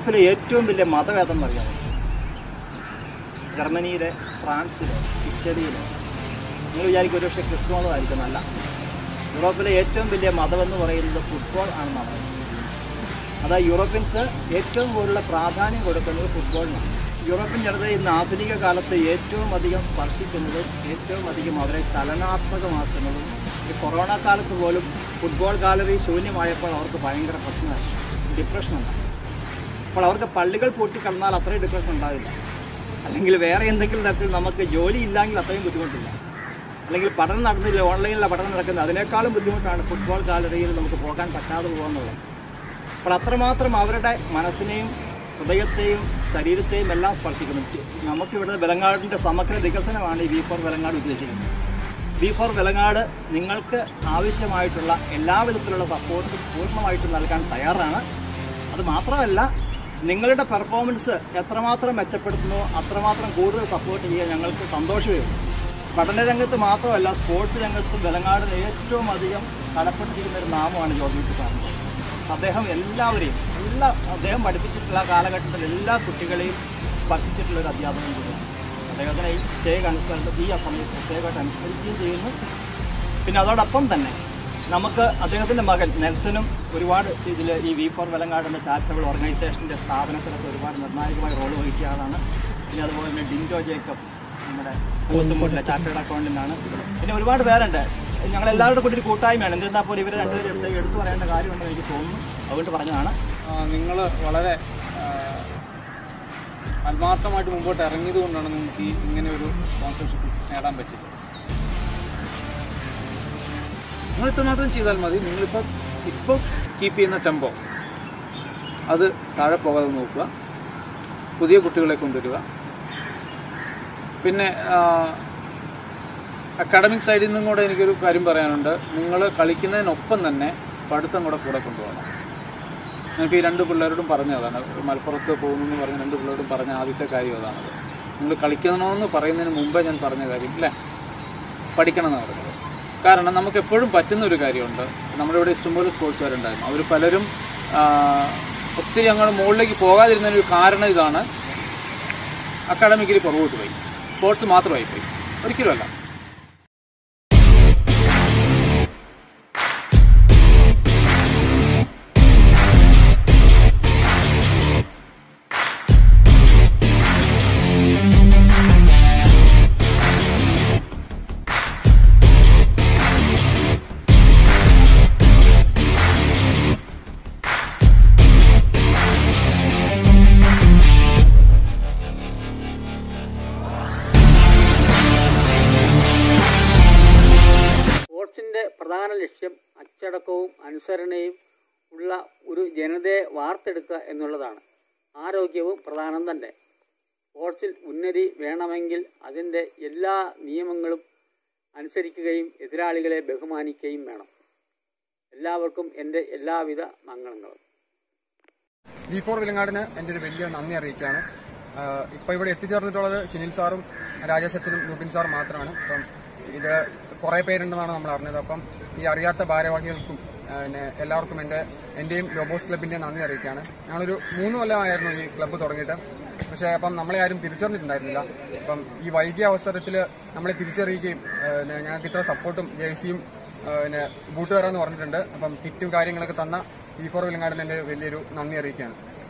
യൂറോപ്പിലെ ഏറ്റവും വലിയ മതം ഏതെന്ന് അറിയാമോ ജർമ്മനിയിലെ ഫ്രാൻസിലെ ഇറ്റലിയിലെ നിങ്ങൾ വിചാരിക്കും ഒരു പക്ഷേ ക്രിസ്തു മതമായിരിക്കും അല്ല യൂറോപ്പിലെ ഏറ്റവും വലിയ മതമെന്ന് പറയുന്നത് ഫുട്ബോൾ ആണെന്നാണ് പറയുന്നത് അതായത് യൂറോപ്യൻസ് ഏറ്റവും കൂടുതൽ പ്രാധാന്യം കൊടുക്കുന്നത് ഫുട്ബോളിനാണ് യൂറോപ്യൻ ജനത ഇന്ന് ആധുനിക കാലത്ത് ഏറ്റവും അധികം സ്പർശിക്കുന്നതും ഏറ്റവും അധികം അവരെ ചലനാത്മകമാക്കുന്നതും ഈ കൊറോണ കാലത്ത് പോലും ഫുട്ബോൾ ഗാലറി ശൂന്യമായപ്പോൾ അവർക്ക് ഭയങ്കര പ്രശ്നമായി ഡിപ്രഷൻ ഉണ്ടായി അപ്പോൾ അവർക്ക് പള്ളികൾ പൂട്ടിക്കിടന്നാൽ അത്രയും ഡിപ്രഷൻ ഉണ്ടാവില്ല അല്ലെങ്കിൽ വേറെ എന്തെങ്കിലും തരത്തിൽ നമുക്ക് ജോലി ഇല്ലെങ്കിൽ അത്രയും ബുദ്ധിമുട്ടില്ല അല്ലെങ്കിൽ പഠനം നടന്നില്ല ഓൺലൈനിലെ പഠനം നടക്കുന്നത് അതിനേക്കാളും ബുദ്ധിമുട്ടാണ് ഫുട്ബോൾ ഗാലറിയിൽ നമുക്ക് പോകാൻ പറ്റാതെ പോകുന്നുള്ളത് അപ്പോൾ അത്രമാത്രം അവരുടെ മനസ്സിനെയും ഹൃദയത്തെയും ശരീരത്തെയും എല്ലാം സ്പർശിക്കുന്നു ചി- നമുക്കിവിടെ വെലങ്ങാടിൻ്റെ സമഗ്ര വികസനമാണ് ഈ വി ഫോർ വെലങ്ങാട് ഉദ്ദേശിക്കുന്നത് വി ഫോർ വെലങ്ങാട് നിങ്ങൾക്ക് ആവശ്യമായിട്ടുള്ള എല്ലാവിധത്തിലുള്ള സപ്പോർട്ടും പൂർണ്ണമായിട്ടും നൽകാൻ തയ്യാറാണ് അത് മാത്രമല്ല നിങ്ങളുടെ പെർഫോമൻസ് എത്രമാത്രം മെച്ചപ്പെടുത്തുന്നോ അത്രമാത്രം കൂടുതൽ സപ്പോർട്ട് ചെയ്യാൻ ഞങ്ങൾക്ക് സന്തോഷമേ ഉള്ളൂ പഠനരംഗത്ത് മാത്രമല്ല സ്പോർട്സ് രംഗത്തും വെലങ്ങാടിന് ഏറ്റവും അധികം കടപ്പെട്ടിരിക്കുന്ന ഒരു നാമമാണ് ജോർജ് കുട്ടി സാറിന് അദ്ദേഹം എല്ലാവരെയും എല്ലാ അദ്ദേഹം പഠിപ്പിച്ചിട്ടുള്ള കാലഘട്ടത്തിൽ എല്ലാ കുട്ടികളെയും സ്പർശിച്ചിട്ടുള്ള ഒരു അധ്യാപകൻ കൂടിയാണ് അദ്ദേഹത്തിനെ ഈ പ്രത്യേക അനുസ്മരണം ഈ സമയത്ത് പ്രത്യേകമായിട്ട് അനുസ്മരിക്കുകയും ചെയ്യുന്നു പിന്നെ അതോടൊപ്പം തന്നെ നമുക്ക് അദ്ദേഹത്തിൻ്റെ മകൻ നെൽസനും ഒരുപാട് ഇതിൽ ഈ വി ഫോർ വെലങ്ങാട് എന്ന ചാരിറ്റബിൾ ഓർഗനൈസേഷൻ്റെ സ്ഥാപനത്തിലൊക്കെ ഒരുപാട് നിർണായകമായ റോൾ വഹിച്ച ആളാണ് പിന്നെ അതുപോലെ തന്നെ ഡിൻഡോ ജേക്കബ് നമ്മുടെ കൂത്തുമുട്ടിലെ ചാർട്ടേഡ് അക്കൗണ്ടൻ്റാണ് പിന്നെ ഒരുപാട് പേരുണ്ട് ഞങ്ങളെല്ലാവരുടെ കൂടി ഒരു കൂട്ടായ്മയാണ് എന്തിരുന്നാൽ പോലും ഇവരെ രണ്ടുപേരും എടുത്ത് എടുത്തു പറയേണ്ട കാര്യമുണ്ടെന്ന് എനിക്ക് തോന്നുന്നു അതുകൊണ്ട് പറഞ്ഞതാണ് നിങ്ങൾ വളരെ ആ, ആത്മാർത്ഥമായിട്ട് മുമ്പോട്ട് ഇറങ്ങിയത് കൊണ്ടാണ് നിങ്ങൾക്ക് ഈ ഇങ്ങനെ ഒരു സ്പോൺസർഷിപ്പ് നേടാൻ പറ്റിയത് നിങ്ങൾ ഇത്രമാത്രം ചെയ്താൽ മതി നിങ്ങളിപ്പോൾ ഇപ്പോൾ കീപ്പ് ചെയ്യുന്ന ടെമ്പോ അത് താഴെ പോകാതെ നോക്കുക പുതിയ കുട്ടികളെ കൊണ്ടുവരിക പിന്നെ അക്കാഡമിക് സൈഡിൽ നിന്നും കൂടെ എനിക്കൊരു കാര്യം പറയാനുണ്ട് നിങ്ങൾ കളിക്കുന്നതിനൊപ്പം തന്നെ പഠിത്തം കൂടെ കൂടെ കൊണ്ടുപോകണം ഞാനിപ്പോൾ ഈ രണ്ട് പിള്ളേരോടും പറഞ്ഞതാണ് മലപ്പുറത്ത് പോകുന്നു എന്ന് പറഞ്ഞ രണ്ട് പിള്ളേരോടും പറഞ്ഞ ആദ്യത്തെ കാര്യം അതാണത് നിങ്ങൾ കളിക്കണമെന്ന് പറയുന്നതിന് മുമ്പേ ഞാൻ പറഞ്ഞ കാര്യം അല്ലേ പഠിക്കണം എന്ന് പറഞ്ഞത് കാരണം നമുക്ക് എപ്പോഴും പറ്റുന്ന ഒരു കാര്യമുണ്ട് നമ്മുടെ ഇവിടെ ഇഷ്ടംപോലെ സ്പോർട്സുകാരുണ്ടായിരുന്നു അവർ പലരും ആ, ഒത്തിരി അങ്ങോട്ട് മുകളിലേക്ക് പോകാതിരുന്നതിന് ഒരു കാരണം ഇതാണ് അക്കാഡമിക്കലി പുറകോട്ട് പോയി സ്പോർട്സ് മാത്രമായി പോയി ഒരിക്കലുമല്ല സ്പോർട്സിൻ്റെ പ്രധാന ലക്ഷ്യം അച്ചടക്കവും അനുസരണയും ഉള്ള ഒരു ജനതയെ വാർത്തെടുക്കുക എന്നുള്ളതാണ് ആരോഗ്യവും പ്രധാനം തന്നെ സ്പോർട്സിൽ ഉന്നതി വേണമെങ്കിൽ അതിൻ്റെ എല്ലാ നിയമങ്ങളും അനുസരിക്കുകയും എതിരാളികളെ ബഹുമാനിക്കുകയും വേണം എല്ലാവർക്കും എൻ്റെ എല്ലാവിധ മംഗളങ്ങളും വി ഫോർ വിലങ്ങാടിന് എൻ്റെ ഒരു വലിയ നന്ദി അറിയിക്കുകയാണ് ആഹ് ഇപ്പൊ ഇവിടെ എത്തിച്ചേർന്നിട്ടുള്ളത് ഷിനിൽ സാറും രാജേഷ് അച്ഛനും നുബിൻ സാറും മാത്രമാണ് അപ്പം ഇത് കുറെ പേരുണ്ടെന്നാണ് നമ്മൾ അറിഞ്ഞത് അപ്പം ഈ അറിയാത്ത ഭാരവാഹികൾക്കും ആഹ് പിന്നെ എല്ലാവർക്കും എൻ്റെ എന്റെയും ലോബോസ് ക്ലബിന്റെ നന്ദി അറിയിക്കുകയാണ് ഞങ്ങളൊരു മൂന്ന് കൊല്ലമായിരുന്നു ഈ ക്ലബ്ബ് തുടങ്ങിയിട്ട് പക്ഷേ അപ്പം നമ്മളെ ആരും തിരിച്ചറിഞ്ഞിട്ടുണ്ടായിരുന്നില്ല അപ്പം ഈ വൈകിയ അവസരത്തിൽ നമ്മളെ തിരിച്ചറിയുകയും ആഹ് പിന്നെ ഞങ്ങൾക്ക് ഇത്ര സപ്പോർട്ടും ജേഴ്സിയും ആഹ് പിന്നെ ബൂട്ട് തരാമെന്ന് പറഞ്ഞിട്ടുണ്ട് അപ്പം കിറ്റും കാര്യങ്ങളൊക്കെ തന്ന ഈ ഫോർ വിലങ്ങാടിന് എൻ്റെ വലിയൊരു നന്ദി അറിയിക്കുകയാണ്